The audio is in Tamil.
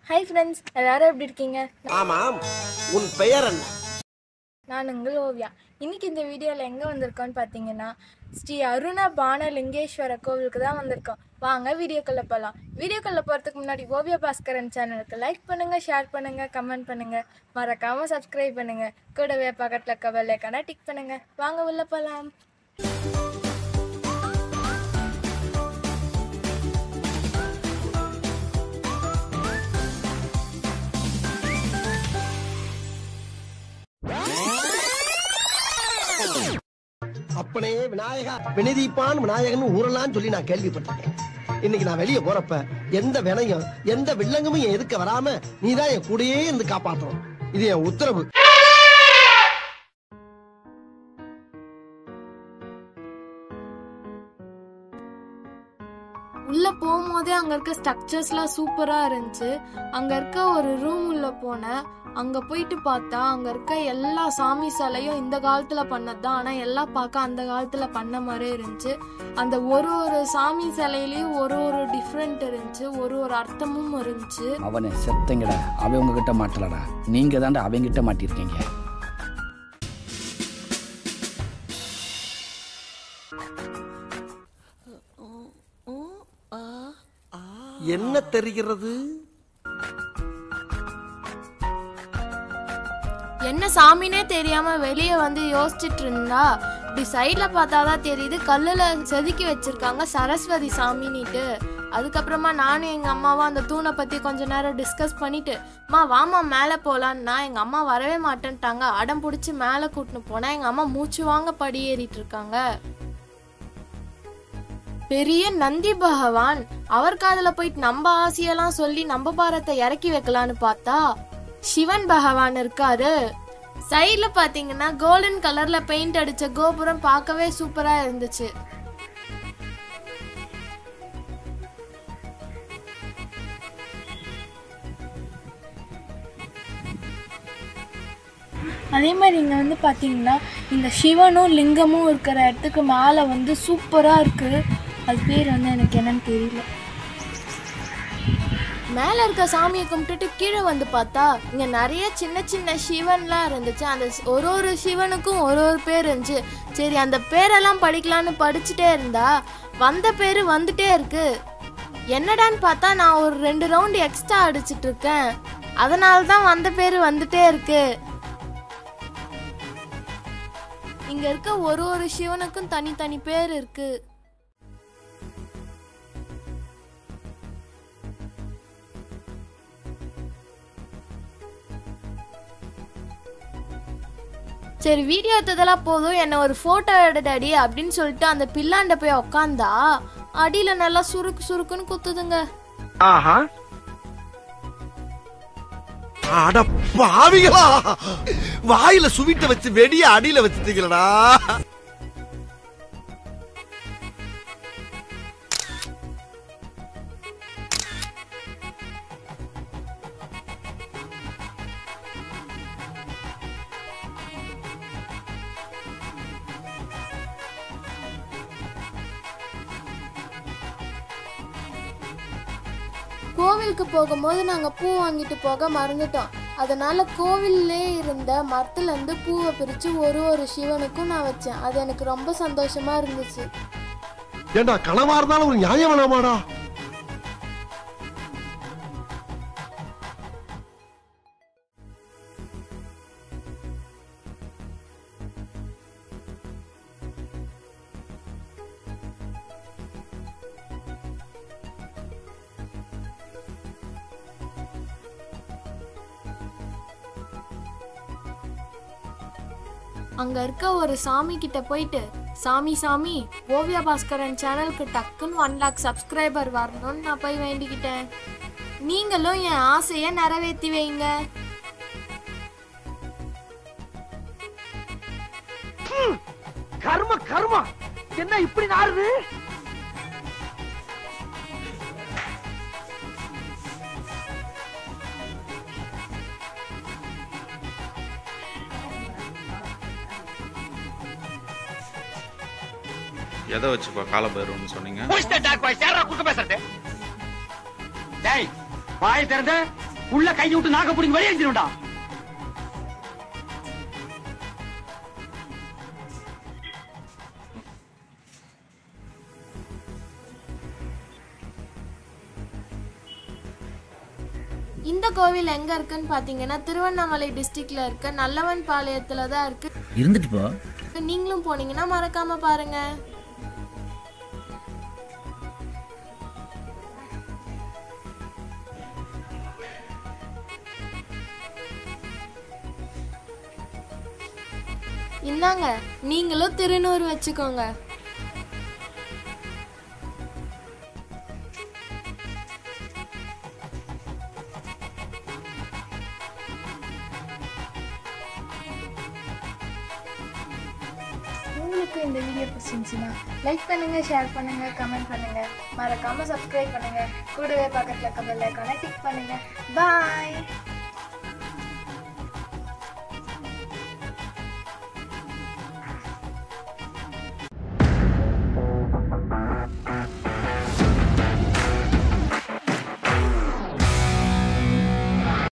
ஹாய் ஃப்ரெண்ட்ஸ் எல்லாரும் எப்படி இருக்கீங்க ஆமாம் உன் பெயர் என்ன நான் உங்கள் ஓவியா இன்னைக்கு இந்த வீடியோவில் எங்கே வந்திருக்கோம்னு பார்த்தீங்கன்னா ஸ்ரீ அருண பானலிங்கேஸ்வர கோவிலுக்கு தான் வந்திருக்கோம் வாங்க வீடியோக்குள்ளே போகலாம் வீடியோக்குள்ளே போகிறதுக்கு முன்னாடி ஓவியா பாஸ்கரன் சேனலுக்கு லைக் பண்ணுங்கள் ஷேர் பண்ணுங்கள் கமெண்ட் பண்ணுங்கள் மறக்காமல் சப்ஸ்கிரைப் பண்ணுங்கள் கூடவே பக்கத்தில் இருக்க பெல்லைக்கான டிக் பண்ணுங்கள் வாங்க உள்ளே போகலாம் அப்பனே விநாயகா வினதீப்பான் விநாயகன் ஊரெல்லாம் சொல்லி நான் கேள்விப்பட்டிருக்கேன் இன்னைக்கு நான் வெளியே போறப்ப எந்த வினையும் எந்த வில்லங்கமும் என் எதுக்க வராம நீதான் என் கூடயே இருந்து காப்பாற்றணும் இது என் உத்தரவு உள்ளே போகும்போதே அங்கே இருக்க ஸ்ட்ரக்சர்ஸ்லாம் சூப்பராக இருந்துச்சு அங்கே இருக்க ஒரு ரூம் உள்ள போனேன் அங்கே போயிட்டு பார்த்தா அங்கே இருக்க எல்லா சாமி சிலையும் இந்த காலத்தில் பண்ணது தான் ஆனால் எல்லாம் பார்க்க அந்த காலத்தில் பண்ண மாதிரியே இருந்துச்சு அந்த ஒரு ஒரு சாமி சிலையிலையும் ஒரு ஒரு டிஃப்ரெண்ட் இருந்துச்சு ஒரு ஒரு அர்த்தமும் இருந்துச்சு அவனை செத்தங்கடா அவன் உங்ககிட்ட மாட்டலடா நீங்க தாண்டா அவங்கிட்ட மாட்டிருக்கீங்க என்ன தெரிகிறது என்ன சாமினே தெரியாம வெளியே வந்து யோசிச்சுட்டு இருந்தா இப்படி சைட்ல பார்த்தாதான் தெரியுது கல்லுல செதுக்கி வச்சிருக்காங்க சரஸ்வதி சாமினிட்டு அதுக்கப்புறமா நானும் எங்க அம்மாவும் அந்த தூணை பத்தி கொஞ்ச நேரம் டிஸ்கஸ் பண்ணிட்டு அம்மா வாமா மேலே போலான்னா எங்க அம்மா வரவே மாட்டேன்ட்டாங்க அடம் பிடிச்சி மேலே கூட்டின்னு போனா எங்க அம்மா மூச்சு வாங்க படி ஏறிட்டு இருக்காங்க பெரிய நந்தி பகவான் அவர் காதுல போயிட்டு நம்ம ஆசையெல்லாம் சொல்லி நம்ம பாரத்தை இறக்கி வைக்கலான்னு பார்த்தா சிவன் பகவான் இருக்காரு சைடுல பாத்தீங்கன்னா கோல்டன் கலர்ல பெயிண்ட் அடிச்ச கோபுரம் பார்க்கவே சூப்பரா இருந்துச்சு அதே மாதிரி இங்கே வந்து பார்த்தீங்கன்னா இந்த சிவனும் லிங்கமும் இருக்கிற இடத்துக்கு மேலே வந்து சூப்பராக இருக்குது அது பேர் வந்து எனக்கு என்னன்னு தெரியல மேலே இருக்க சாமியை கும்பிட்டுட்டு கீழே வந்து பார்த்தா இங்கே நிறைய சின்ன சின்ன சிவன்லாம் இருந்துச்சு அந்த சி- ஒரு ஒரு சிவனுக்கும் ஒரு ஒரு பேர் இருந்துச்சு சரி அந்த பேரெல்லாம் படிக்கலான்னு படிச்சுட்டே இருந்தா வந்த பேர் வந்துட்டே இருக்கு என்னடான்னு பார்த்தா நான் ஒரு ரெண்டு ரவுண்டு எக்ஸ்ட்ரா அடிச்சிட்டு இருக்கேன் அதனால தான் வந்த பேர் வந்துட்டே இருக்கு இங்க இருக்க ஒரு ஒரு சிவனுக்கும் தனித்தனி பேர் இருக்கு சரி வீடியோ எடுத்ததெல்லாம் போதும் என்ன ஒரு போட்டோ எடுடாடி அப்படின்னு சொல்லிட்டு அந்த பில்லாண்ட போய் உக்காந்தா அடியில நல்லா சுருக்கு சுருக்குன்னு குத்துதுங்க அட பாவிகளா வாயில சுவிட்ட வச்சு வெடிய அடியில வச்சுட்டீங்களடா கோவிலுக்கு போகும்போது நாங்க பூ வாங்கிட்டு போக மறந்துட்டோம் அதனால கோவில்லே இருந்த மரத்துல இருந்து பூவை பிரிச்சு ஒரு ஒரு சிவனுக்கும் நான் வச்சேன் அது எனக்கு ரொம்ப சந்தோஷமா இருந்துச்சு ஏண்டா கனவா இருந்தாலும் ஒரு நியாயம் வேணாமாடா அங்க இருக்க ஒரு சாமி கிட்ட போயிட்டு சாமி சாமி ஓவியா பாஸ்கரன் சேனலுக்கு டக்குன்னு ஒன் லேக் சப்ஸ்கிரைபர் வரணும்னு நான் போய் வேண்டிக்கிட்டேன் நீங்களும் என் ஆசையை நிறைவேற்றி வைங்க கர்ம கர்மா என்ன இப்படி நாறுது எதை வச்சுப்பா காலபைரவன்னு சொன்னீங்க புஷ் த டாக் பாய் சேரா குறுக்க பேசுறது டேய் வாய் திறந்து உள்ள கையை விட்டு நாக்க பிடிங்க வெளியே எழுந்திருடா இந்த கோவில் எங்க இருக்குன்னு பாத்தீங்கன்னா திருவண்ணாமலை டிஸ்ட்ரிக்ட்ல இருக்க நல்லவன் பாளையத்துல தான் இருக்கு இருந்துட்டு போ நீங்களும் போனீங்கன்னா மறக்காம பாருங்க இந்தாங்க நீங்களும் திருநூறு வச்சுக்கோங்க உங்களுக்கு இந்த வீடியோ பிடிச்சிருந்துச்சுன்னா லைக் பண்ணுங்க ஷேர் பண்ணுங்க கமெண்ட் பண்ணுங்க மறக்காம சப்ஸ்கிரைப் பண்ணுங்க கூடவே பக்கத்துல இருக்க பெல் ஐக்கானை கிளிக் பண்ணுங்க பாய்